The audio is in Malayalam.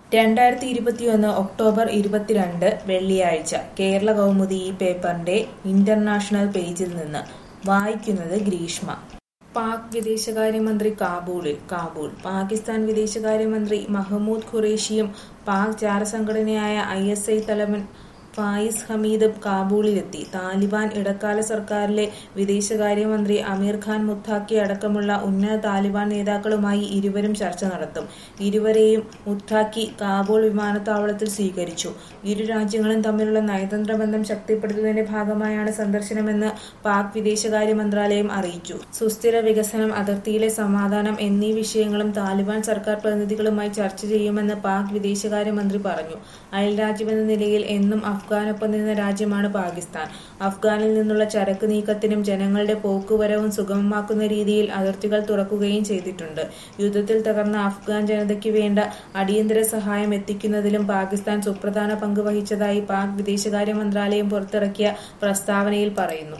രണ്ടായിരത്തി ഇരുപത്തിയൊന്ന് ഒക്ടോബർ ഇരുപത്തിരണ്ട് വെള്ളിയാഴ്ച കേരള കൗമുദി ഈ പേപ്പറിന്റെ ഇന്റർനാഷണൽ പേജിൽ നിന്ന് വായിക്കുന്നത് ഗ്രീഷ്മ പാക് വിദേശകാര്യമന്ത്രി കാബൂളിൽ കാബൂൾ പാകിസ്ഥാൻ വിദേശകാര്യമന്ത്രി മഹമ്മൂദ് ഖുറേഷിയും പാക് ചാരസംഘടനയായ ഐ എസ് ഐ തലവൻ ഫായിസ് ഹമീദ് കാബൂളിലെത്തി താലിബാൻ ഇടക്കാല സർക്കാരിലെ വിദേശകാര്യമന്ത്രി അമീർ ഖാൻ മുത്താക്കി അടക്കമുള്ള ഉന്നത താലിബാൻ നേതാക്കളുമായി ഇരുവരും ചർച്ച നടത്തും ഇരുവരെയും മുത്താക്കി കാബൂൾ വിമാനത്താവളത്തിൽ സ്വീകരിച്ചു ഇരു രാജ്യങ്ങളും തമ്മിലുള്ള നയതന്ത്ര ബന്ധം ശക്തിപ്പെടുത്തുന്നതിന്റെ ഭാഗമായാണ് സന്ദർശനമെന്ന് പാക് വിദേശകാര്യ മന്ത്രാലയം അറിയിച്ചു സുസ്ഥിര വികസനം അതിർത്തിയിലെ സമാധാനം എന്നീ വിഷയങ്ങളും താലിബാൻ സർക്കാർ പ്രതിനിധികളുമായി ചർച്ച ചെയ്യുമെന്ന് പാക് വിദേശകാര്യമന്ത്രി പറഞ്ഞു അയൽരാജ്യമെന്ന നിലയിൽ എന്നും അഫ്ഗാനൊപ്പം നിന്ന രാജ്യമാണ് പാകിസ്ഥാൻ അഫ്ഗാനിൽ നിന്നുള്ള ചരക്ക് നീക്കത്തിനും ജനങ്ങളുടെ പോക്കുവരവും സുഗമമാക്കുന്ന രീതിയിൽ അതിർത്തികൾ തുറക്കുകയും ചെയ്തിട്ടുണ്ട് യുദ്ധത്തിൽ തകർന്ന അഫ്ഗാൻ ജനതയ്ക്ക് വേണ്ട അടിയന്തര സഹായം എത്തിക്കുന്നതിലും പാകിസ്ഥാൻ സുപ്രധാന പങ്ക് വഹിച്ചതായി പാക് വിദേശകാര്യ മന്ത്രാലയം പുറത്തിറക്കിയ പ്രസ്താവനയിൽ പറയുന്നു